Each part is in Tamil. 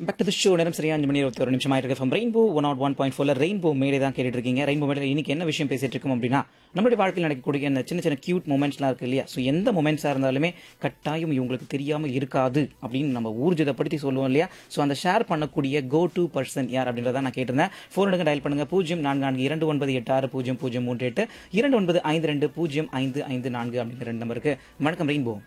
பேக் டு தி ஷோ நேரம் சரியா அஞ்சு மணி இருபத்தி ஒரு நிமிஷம் ஆயிருக்கு from rainbow one not one point ஃபோர்ல ரெயின்போ மேடே தான் கேட்டுட்டு இருக்கீங்க ரெயின்போ மேடே இன்னைக்கு என்ன விஷயம் பேசிட்டு இருக்கோம் அப்படின்னா நம்மளுடைய வாழ்க்கையில் நடக்கக்கூடிய இந்த சின்ன சின்ன கியூட் மூமெண்ட்ஸ்லாம் இருக்கு இல்லையா ஸோ எந்த மூமெண்ட்ஸாக இருந்தாலுமே கட்டாயம் இவங்களுக்கு தெரியாமல் இருக்காது அப்படின்னு நம்ம ஊர்ஜிதப்படுத்தி சொல்லுவோம் இல்லையா ஸோ அந்த ஷேர் பண்ணக்கூடிய கோ டு பர்சன் யார் அப்படின்றத நான் கேட்டிருந்தேன் ஃபோன் எடுங்க டயல் பண்ணுங்க பூஜ்ஜியம் நான்கு நான்கு இரண்டு ஒன்பது எட்டு ஆறு பூஜ்ஜியம் பூஜ்ஜியம் மூன்று எட்டு இரண்டு ஒன்பது ஐந்து ரெண்டு பூஜ்ஜியம் ஐந்து ஐந்து நான்கு அப்படிங்கிற ரெண்டு நம்பருக்கு வணக்கம் ரெயின்போ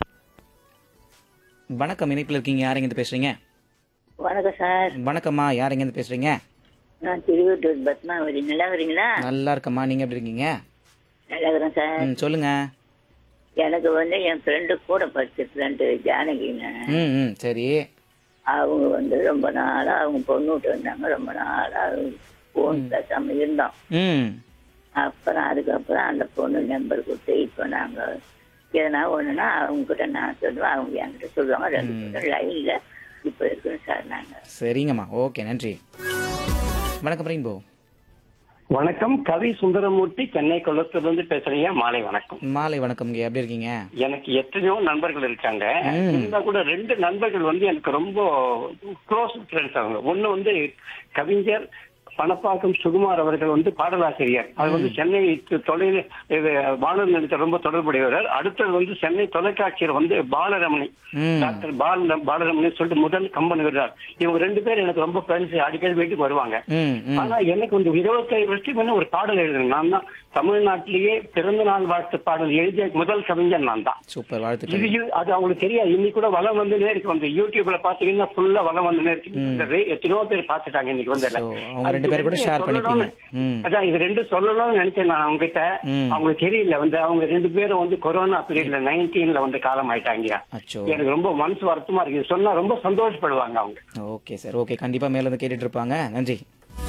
வணக்கம் இணைப்பில் இருக்கீங்க யார் எங்க பேசுறீங்க வணக்கம் சார் வணக்கம்மா யார் எங்கேருந்து பேசுறீங்க நான் திருவட்டூர் பத்மாவதி நல்லா வரீங்களா நல்லா இருக்கம்மா நீங்க எப்படி இருக்கீங்க நல்லா இருக்கிறேன் சார் ம் சொல்லுங்க எனக்கு வந்து என் ஃப்ரெண்டு கூட படிச்ச ஃப்ரெண்டு ஜானகிங்க ம் ம் சரி அவங்க வந்து ரொம்ப நாளா அவங்க பொண்ணு விட்டு வந்தாங்க ரொம்ப நாளா ஃபோன் பேசாம இருந்தோம் ம் அப்புறம் அதுக்கப்புறம் அந்த பொண்ணு நம்பர் கொடுத்து இப்போ நாங்க எதனா ஒண்ணுன்னா அவங்க கிட்ட நான் சொல்லுவேன் அவங்க என்கிட்ட சொல்லுவாங்க ரெண்டு பேரும் லைன்ல இப்போ இருக்கிறோம் சார் நாங்க சரிங்கம்மா ஓகே நன்றி வணக்கம் ரெயின்போ வணக்கம் கவி சுந்தரமூர்த்தி சென்னை கொளத்திலிருந்து பேசுறீங்க மாலை வணக்கம் மாலை வணக்கம்ங்க எப்படி இருக்கீங்க எனக்கு எத்தனையோ நண்பர்கள் இருக்காங்க இருந்தா கூட ரெண்டு நண்பர்கள் வந்து எனக்கு ரொம்ப க்ளோஸ் ஃப்ரெண்ட்ஸ் அவங்க ஒண்ணு வந்து கவிஞர் பணப்பாக்கம் சுகுமார் அவர்கள் வந்து பாடலாசிரியர் அது வந்து சென்னை தொலைல இது வானொலி நிலையத்தை ரொம்ப தொடர்புடையவர் அடுத்தது வந்து சென்னை தொலைக்காட்சியர் வந்து பாலரமணி ம் டாக்டர் பால பாலரமணி சொல்லிட்டு முதல் கம்பெனி வருவார் இவங்க ரெண்டு பேரும் எனக்கு ரொம்ப ஃப்ரெண்ட்ஸ் அடிக்கடி வீட்டுக்கு வருவாங்க ம் ம் ஆனா எனக்கு வந்து இருபத்தைந்து வருஷத்துக்கு முன்ன ஒரு பாடல் எழுதுனேன் நான் தான் தமிழ்நாட்டிலேயே பிறந்த நாள் வாழ்த்து பாடல் எழுதிய முதல் கவிஞர் நான் தான் சூப்பர் இது வாழ்த்துக்கள் இது- அது அவங்களுக்கு தெரியாது இன்னைக்கு கூட வளம் வந்துனே இருக்கு வந்து யூடியூப்ல பாத்தீங்கன்னா ஃபுல்லா வளம் வந்துனே இருக்கு இந்த ரே- எத்தனையோ பேர் பாத்துட்டாங்க இன்னைக்கு வந்து So, அவங்க ரெண்டு பேர் கூட ஷேர் பண்ணிப்பீங்க ம் அதான் இது ரெண்டு சொல்லணும்னு நினைச்சேன் நான் அவங்க கிட்ட ம். அவங்களுக்கு தெரியல வந்து அவங்க ரெண்டு பேரும் வந்து கொரோனா பீரியட்ல நைன்டீன்ல வந்து காலம் ஆயிட்டாங்க அச்சோ எனக்கு ரொம்ப மனசு வருத்தமா இருக்கு இது சொன்னா ரொம்ப சந்தோஷப்படுவாங்க அவங்க ஓகே சார் ஓகே கண்டிப்பா மேல இருந்து கேட்டுட்டு இருப்பாங்க நன்றி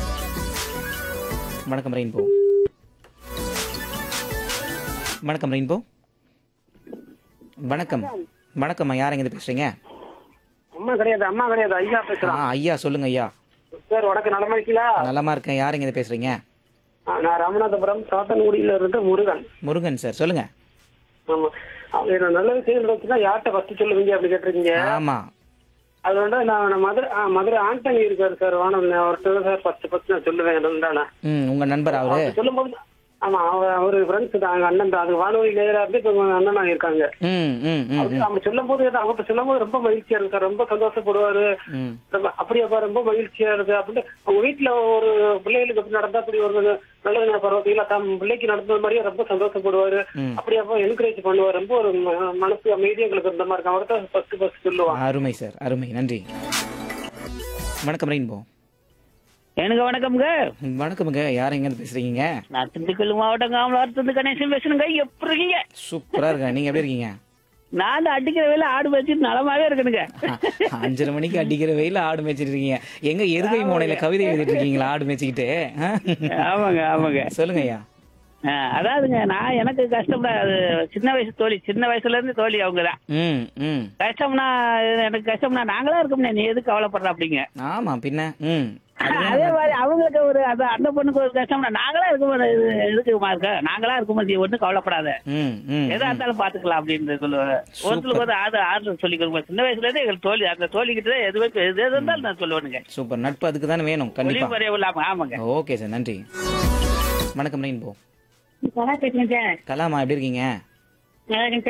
வணக்கம் ரெயின்போ வணக்கம் ரெயின்போ வணக்கம் வணக்கம்மா யார் எங்க பேசுறீங்க அம்மா கிடையாது அம்மா கிடையாது ஐயா ஆ பேசுறேன் ஐயா சொல்லுங்க ஐயா சார் வடக்கு நலமா இருக்கீங்களா நலமா இருக்கேன் யார் எங்க பேசுறீங்க ஆ, நான் ராமநாதபுரம் சாத்தன்குடியில இருந்து முருகன் முருகன் சார் சொல்லுங்க ஆமா அவங்க என்ன நல்ல விஷயம் இருந்துச்சுன்னா யார்கிட்ட ஃபர்ஸ்ட் சொல்லுவீங்க அப்படி கேட்டிருக்கீங்க ஆமா அது வந்து நான் நான் மதுரை ஆ, மதுரை ஆண்டனி இருக்காரு சார் வானம் அவர்கிட்ட தான் சார் ஃபர்ஸ்ட் ஃபர்ஸ்ட் நான் சொல்லுவேன் இருந்தானே ம் உங்க நண்பர் அவரு சொல்லும்போது ஆமா அவர் அவரு ஃப்ரெண்ட்ஸ் தான் அங்க அண்ணன் தான் அது வானொலி நேரா இருந்து இப்போ அண்ணனா இருக்காங்க ம் ம் ம் அவரு அவங்க சொல்லும் போது அவர்கிட்ட சொல்லும் போது ரொம்ப மகிழ்ச்சியா இருக்கு சார் ரொம்ப சந்தோஷப்படுவாரு ம் ரொம்ப அப்படியாப்பா ரொம்ப மகிழ்ச்சியா இருக்கு அப்படின்னு அவங்க வீட்டுல ஒரு பிள்ளைகளுக்கு எப்படி நடந்தா அப்படி ஒரு நல்ல பரவாயில்ல தம் பிள்ளைக்கு நடந்த மாதிரியே ரொம்ப சந்தோஷப்படுவாரு ம். அப்படியாப்பா என்கரேஜ் பண்ணுவார் ரொம்ப ஒரு ம- மனசு அமைதி எங்களுக்கு இருந்த மாதிரி இருக்கு அவர்கிட்ட ஃபர்ஸ்ட் ஃபர்ஸ்ட் சொல்லுவான் அருமை சார் அருமை நன்றி வணக்கம் ரெயின்போ எனக்கு வணக்கம்ங்க வணக்கமுங்க யார் எங்க பேசுறீங்க நான் திண்டுக்கல் மாவட்டம் காமலாத்திலிருந்து கணேசன் பேசுறேங்க எப்படி இருக்கீங்க சூப்பரா இருக்கேன் நீங்க எப்படி இருக்கீங்க நான் தான் அடிக்கிற வேலை ஆடு வச்சு நலமாவே இருக்கணுங்க அ- அஞ்சரை மணிக்கு அடிக்கிற வெயில ஆடு மேய்ச்சிட்டு இருக்கீங்க எங்க எருகை மோனையில கவிதை எழுதிட்டு இருக்கீங்களா ஆடு மேய்ச்சிக்கிட்டு ஆ? ஆமாங்க ஆமாங்க சொல்லுங்க ஐயா ஆ, அதாவதுங்க நான் எனக்கு கஷ்டம்னா அது சின்ன வயசு தோழி சின்ன வயசுல இருந்து தோழி அவங்க தான் ம் ம் கஷ்டம்னா எனக்கு கஷ்டம்னா நாங்களா இருக்கோம்னே நீ எதுக்கு கவலைப்படுற அப்படிங்க ஆமா பின்ன ம் அதே மாதிரி அவங்களுக்கு ஒரு அது அந்த பொண்ணுக்கு ஒரு கஷ்டம்னா நாங்களா இருக்கும் எதுக்குமா இருக்க நாங்களா இருக்கும் நீ ஒன்றும் கவலைப்படாத ம் ம் எதா இருந்தாலும் பாத்துக்கலாம் அப்படின்னு சொல்லுவாங்க ஒருத்தருக்கு வந்து ஆறு ஆறு சொல்லி கொடுப்போம் சின்ன வயசுல இருந்து எங்களுக்கு தோழி அந்த தோழி கிட்ட தான் எதுவே எது எது இருந்தாலும் நான் சொல்லுவேனுங்க சூப்பர் நட்பு அதுக்கு தானே வேணும் கண்டிப்பா ஒளிவு இல்லாம ஆமாங்க ஓகே சார் நன்றி வணக்கம் ரெயின்போ நல்லா பேசுறேன் சார் கலாமா எப்படி இருக்கீங்க நல்லா இருக்கேன்